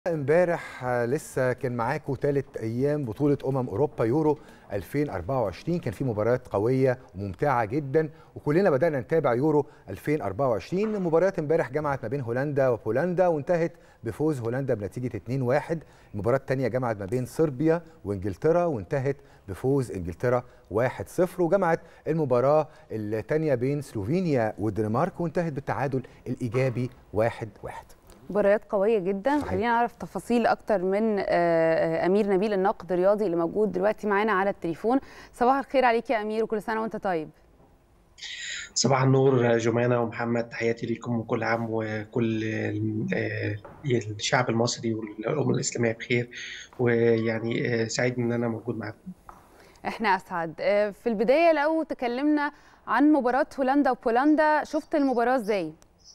امبارح لسه كان معاكم ثالث ايام بطوله امم اوروبا يورو 2024 كان في مباريات قويه وممتعه جدا وكلنا بدانا نتابع يورو 2024 مباريات امبارح جمعت ما بين هولندا وبولندا وانتهت بفوز هولندا بنتيجه 2-1 المباراه الثانيه جمعت ما بين صربيا وانجلترا وانتهت بفوز انجلترا 1-0 وجمعت المباراه الثانيه بين سلوفينيا والدنمارك وانتهت بالتعادل الايجابي 1-1 مباريات قويه جدا صحيح. خلينا نعرف تفاصيل اكتر من آه، آه، امير نبيل الناقد الرياضي اللي موجود دلوقتي معانا على التليفون صباح الخير عليك يا امير وكل سنه وانت طيب صباح النور جمانة ومحمد تحياتي لكم وكل عام وكل آه، الشعب المصري والأمة الإسلامية بخير ويعني آه، سعيد إن أنا موجود معاكم احنا اسعد آه، في البدايه لو تكلمنا عن مباراه هولندا وبولندا شفت المباراه ازاي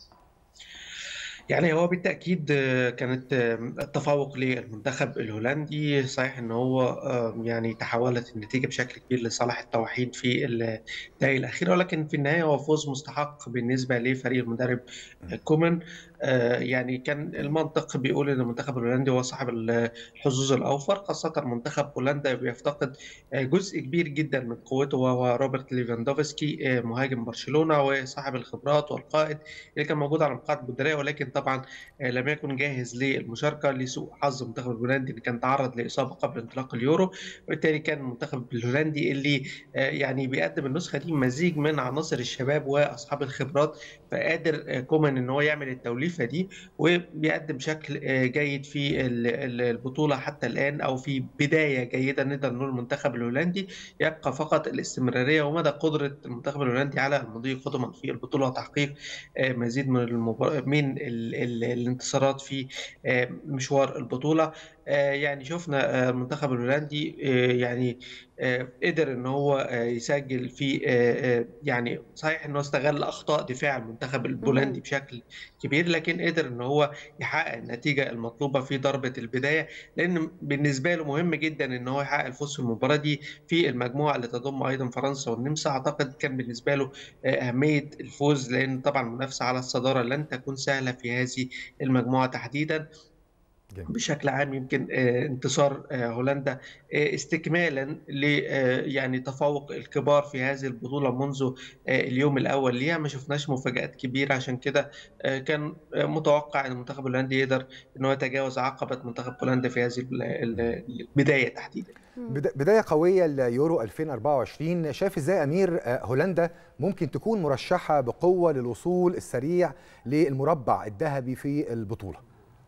يعني هو بالتأكيد آه، كانت آه، التفوق للمنتخب الهولندي صحيح إن هو آه، يعني تحولت النتيجة بشكل كبير لصالح التوحيد في الدقائق الأخيرة ولكن في النهاية هو فوز مستحق بالنسبة لفريق المدرب كومان آه، يعني كان المنطق بيقول ان المنتخب الهولندي هو صاحب الحظوظ الاوفر خاصه منتخب هولندا بيفتقد آه، جزء كبير جدا من قوته وهو روبرت ليفاندوفسكي آه، مهاجم برشلونه وصاحب الخبرات والقائد اللي كان موجود على مقاعد البدلاء ولكن طبعا آه، لم يكن جاهز للمشاركه لسوء حظ المنتخب الهولندي اللي كان تعرض لاصابه قبل انطلاق اليورو وبالتالي كان المنتخب الهولندي اللي آه، يعني بيقدم النسخه دي مزيج من عناصر الشباب واصحاب الخبرات فقادر آه، كومان ان هو يعمل التوليفه دي وبيقدم بشكل آه، جيد في ال- ال- البطوله حتى الان او في بدايه جيده نقدر نقول المنتخب الهولندي يبقى فقط الاستمراريه ومدى قدره المنتخب الهولندي على المضي قدما في البطوله وتحقيق آه، مزيد من المبار... من ال... ال... الانتصارات في آه، مشوار البطوله آه، يعني شفنا آه، المنتخب الهولندي آه، يعني آه، قدر ان هو آه، يسجل في آه، آه، يعني صحيح انه استغل اخطاء دفاع المنتخب البولندي مهم. بشكل كبير لكن قدر ان هو يحقق النتيجه المطلوبه في ضربه البدايه لان بالنسبه له مهم جدا ان هو يحقق الفوز في المباراه دي في المجموعه اللي تضم ايضا فرنسا والنمسا اعتقد كان بالنسبه له آه، اهميه الفوز لان طبعا المنافسه على الصداره لن تكون سهله في هذه المجموعه تحديدا جميل. بشكل عام يمكن آه، انتصار آه، هولندا آه، استكمالا ل آه، يعني تفوق الكبار في هذه البطولة منذ آه، اليوم الأول ليها ما شفناش مفاجآت كبيرة عشان كده آه، كان آه، متوقع أن المنتخب الهولندي يقدر أن هو يتجاوز عقبة منتخب هولندا في هذه ال- ال- البداية تحديدا بدا- بداية قوية ليورو 2024 شايف ازاي امير آه، هولندا ممكن تكون مرشحة بقوة للوصول السريع للمربع الذهبي في البطولة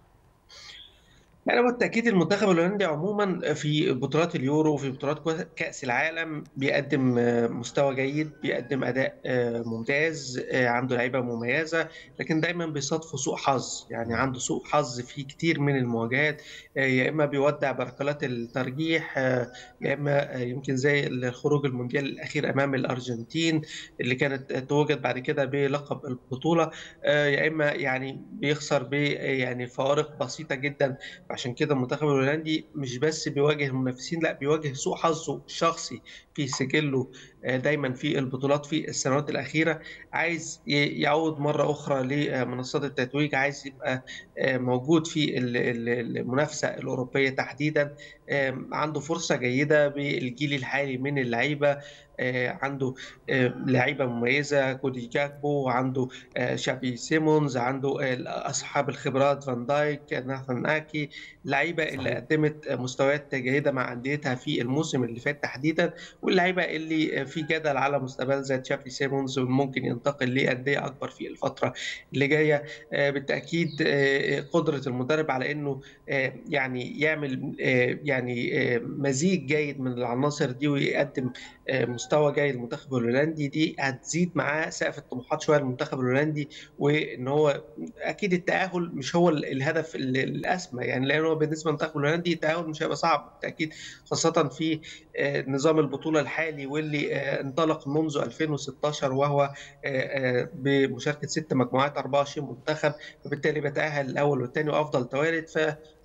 يعني بالتأكيد المنتخب الهولندي عموما في بطولات اليورو وفي بطولات كو- كأس العالم بيقدم آه، مستوى جيد بيقدم أداء آه، ممتاز آه، عنده لعيبة مميزة لكن دايما بيصادفه سوء حظ يعني عنده سوء حظ في كتير من المواجهات آه، يا إما بيودع بركلات الترجيح آه، يا إما آه، يمكن زي الخروج المونديال الأخير أمام الأرجنتين اللي كانت توجد بعد كده بلقب البطولة آه، يا إما يعني بيخسر ب يعني فوارق بسيطة جدا عشان كده المنتخب الهولندي مش بس بيواجه المنافسين لا بيواجه سوء حظه الشخصي في سجله آه، دايما في البطولات في السنوات الأخيرة عايز ي- يعود مرة أخرى لمنصات التتويج عايز يبقى آه، موجود في ال- ال- المنافسة الأوروبية تحديدا آه، عنده فرصة جيدة بالجيل الحالي من اللعيبة آه، عنده آه، لعيبة مميزة كودي جاكبو عنده آه، شابي سيمونز عنده آه، أصحاب الخبرات فان دايك ناثان آكي لعيبة اللي صحيح. قدمت مستويات جيدة مع أنديتها في الموسم اللي فات تحديدا واللعيبة اللي في جدل على مستقبل زي تشافي سيمونز وممكن ينتقل لأندية أكبر في الفترة اللي جاية آه، بالتأكيد آه، قدرة المدرب على إنه آه، يعني يعمل آه، يعني آه، مزيج جيد من العناصر دي ويقدم آه، مستوى جيد للمنتخب الهولندي دي هتزيد معاه سقف الطموحات شويه للمنتخب الهولندي وان هو اكيد التاهل مش هو ال- الهدف ال- الاسمى يعني لان هو بالنسبه للمنتخب الهولندي التاهل مش هيبقى صعب بالتاكيد خاصه في آه، نظام البطوله الحالي واللي آه، انطلق منذ 2016 وهو آه، آه، بمشاركه ست مجموعات 24 منتخب فبالتالي بيتاهل الاول والثاني وافضل توالد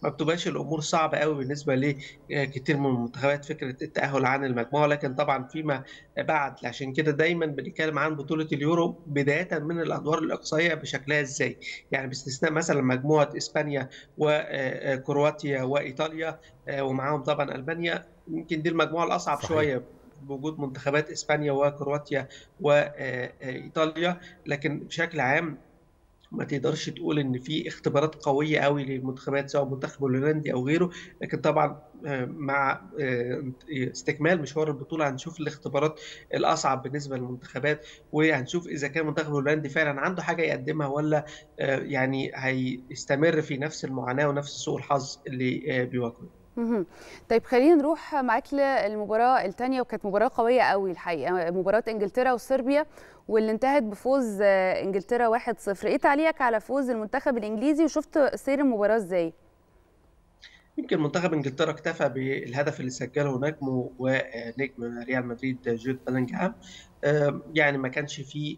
ما بتبقاش الامور صعبه قوي بالنسبه لكتير من المنتخبات فكره التاهل عن المجموعه لكن طبعا فيما بعد عشان كده دايما بنتكلم عن بطوله اليورو بدايه من الادوار الاقصائيه بشكلها ازاي يعني باستثناء مثلا مجموعه اسبانيا وكرواتيا وايطاليا ومعاهم طبعا البانيا يمكن دي المجموعه الاصعب صحيح. شويه بوجود منتخبات اسبانيا وكرواتيا وايطاليا لكن بشكل عام ما تقدرش تقول ان في اختبارات قويه قوي للمنتخبات سواء المنتخب الهولندي او غيره لكن طبعا مع استكمال مشوار البطوله هنشوف الاختبارات الاصعب بالنسبه للمنتخبات وهنشوف اذا كان المنتخب الهولندي فعلا عنده حاجه يقدمها ولا يعني هيستمر في نفس المعاناه ونفس سوء الحظ اللي بيواجهه طيب خلينا نروح معاك للمباراه الثانيه وكانت مباراه قويه قوي الحقيقه مباراه انجلترا وصربيا واللي انتهت بفوز انجلترا 1-0 ايه تعليقك على فوز المنتخب الانجليزي وشفت سير المباراه ازاي يمكن منتخب انجلترا اكتفى بالهدف اللي سجله نجمه ونجم ريال مدريد جود بلينجهام يعني ما كانش فيه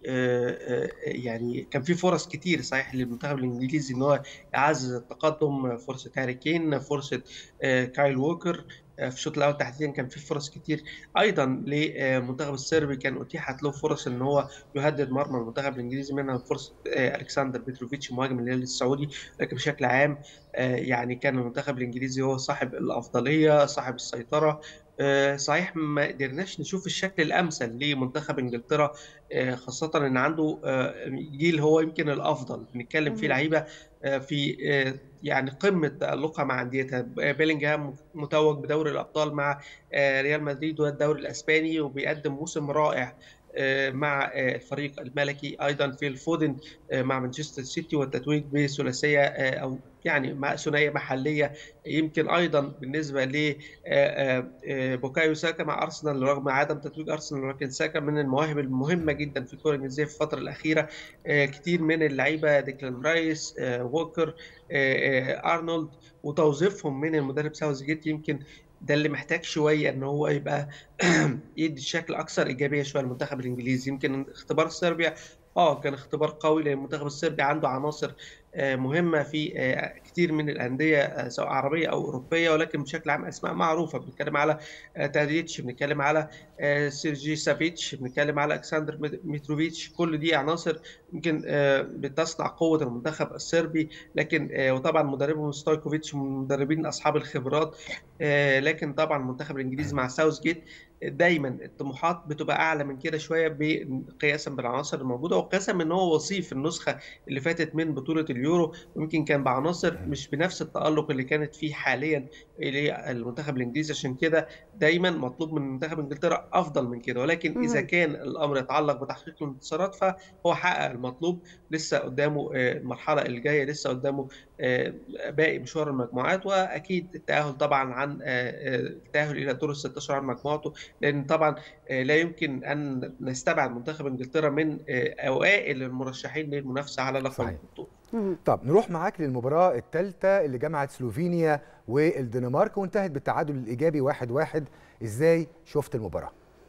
يعني كان في فرص كتير صحيح للمنتخب الانجليزي ان هو يعزز التقدم فرصه هاري كين فرصه كايل ووكر في الشوط الاول تحديدا كان في فرص كتير ايضا للمنتخب الصربي كان اتيحت له فرص ان هو يهدد مرمى المنتخب الانجليزي منها فرصه الكسندر بيتروفيتش مهاجم الهلال السعودي لكن بشكل عام يعني كان المنتخب الانجليزي هو صاحب الافضليه صاحب السيطره صحيح ما قدرناش نشوف الشكل الامثل لمنتخب انجلترا خاصه ان عنده جيل هو يمكن الافضل بنتكلم فيه لعيبه في يعني قمه تالقها مع انديتها بيلينجهام متوج بدوري الابطال مع ريال مدريد والدوري الاسباني وبيقدم موسم رائع مع الفريق الملكي ايضا في الفودن مع مانشستر سيتي والتتويج بثلاثيه او يعني مع ثنائيه محليه يمكن ايضا بالنسبه ل بوكايو ساكا مع ارسنال رغم عدم تتويج ارسنال ولكن ساكا من المواهب المهمه جدا في الكره الانجليزيه في الفتره الاخيره كتير من اللعيبه ديكلان رايس ووكر ارنولد وتوظيفهم من المدرب ساوث جيت يمكن ده اللي محتاج شويه ان هو يبقى يدي شكل اكثر ايجابيه شويه للمنتخب الانجليزي يمكن اختبار صربيا اه كان اختبار قوي لان المنتخب الصربي عنده عناصر مهمه في كتير من الانديه سواء عربيه او اوروبيه ولكن بشكل عام اسماء معروفه بنتكلم على تاديتش بنتكلم على سيرجي سافيتش بنتكلم على الكسندر متروفيتش كل دي عناصر يمكن بتصنع قوه المنتخب الصربي لكن وطبعا مدربهم ستويكوفيتش من المدربين اصحاب الخبرات لكن طبعا المنتخب الانجليزي مع ساوث جيت دايما الطموحات بتبقى اعلى من كده شويه قياسا بالعناصر الموجوده وقياسا ان هو وصيف النسخه اللي فاتت من بطوله اليورو يمكن كان بعناصر مش بنفس التالق اللي كانت فيه حاليا للمنتخب الانجليزي عشان كده دايما مطلوب من منتخب انجلترا افضل من كده ولكن اذا كان الامر يتعلق بتحقيق الانتصارات فهو حقق المطلوب لسه قدامه المرحله الجايه لسه قدامه باقي مشوار المجموعات واكيد التاهل طبعا عن التاهل الى دور ال 16 عن مجموعته لان طبعا لا يمكن ان نستبعد منتخب انجلترا من اوائل المرشحين للمنافسه على لقب البطوله. طب نروح معاك للمباراه الثالثه اللي جمعت سلوفينيا والدنمارك وانتهت بالتعادل الايجابي 1-1 واحد واحد. ازاي شفت المباراه؟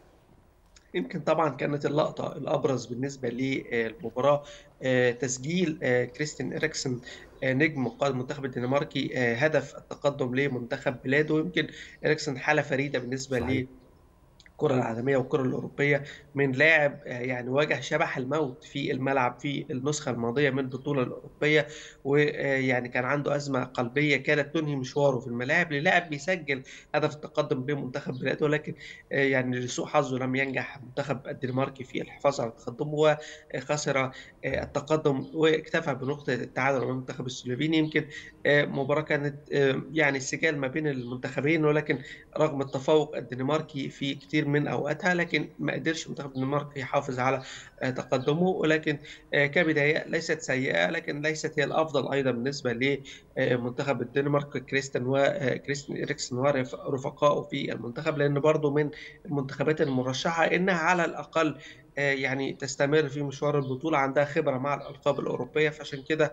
يمكن طبعا كانت اللقطه الابرز بالنسبه للمباراه تسجيل كريستين اريكسن نجم قائد المنتخب الدنماركي هدف التقدم لمنتخب بلاده يمكن اريكسن حاله فريده بالنسبه صحيح. الكرة العالمية والكرة الأوروبية من لاعب يعني واجه شبح الموت في الملعب في النسخة الماضية من البطولة الأوروبية ويعني كان عنده أزمة قلبية كانت تنهي مشواره في الملاعب للاعب بيسجل هدف التقدم بمنتخب بلاده ولكن يعني لسوء حظه لم ينجح المنتخب الدنماركي في الحفاظ على تقدمه وخسر التقدم واكتفى بنقطة التعادل مع المنتخب السلوفيني يمكن مباراة كانت يعني سجال ما بين المنتخبين ولكن رغم التفوق الدنماركي في كتير من اوقاتها لكن ما قدرش المنتخب الدنماركي يحافظ على تقدمه ولكن كبدايه ليست سيئه لكن ليست هي الافضل ايضا بالنسبه لمنتخب الدنمارك كريستن وكريستن اريكسن ورفقائه في المنتخب لان برضه من المنتخبات المرشحه انها على الاقل يعني تستمر في مشوار البطولة عندها خبرة مع الألقاب الأوروبية فعشان كده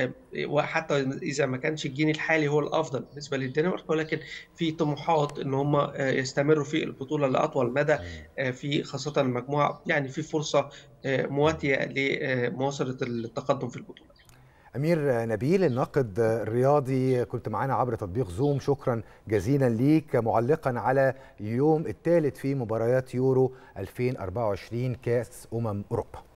وحتى إذا ما كانش الجيل الحالي هو الأفضل بالنسبة للدنمارك ولكن في طموحات إن هم يستمروا في البطولة لأطول مدى في خاصة المجموعة يعني في فرصة مواتية لمواصلة التقدم في البطولة امير نبيل الناقد الرياضي كنت معانا عبر تطبيق زوم شكرا جزيلا ليك معلقا على اليوم الثالث في مباريات يورو 2024 كاس امم اوروبا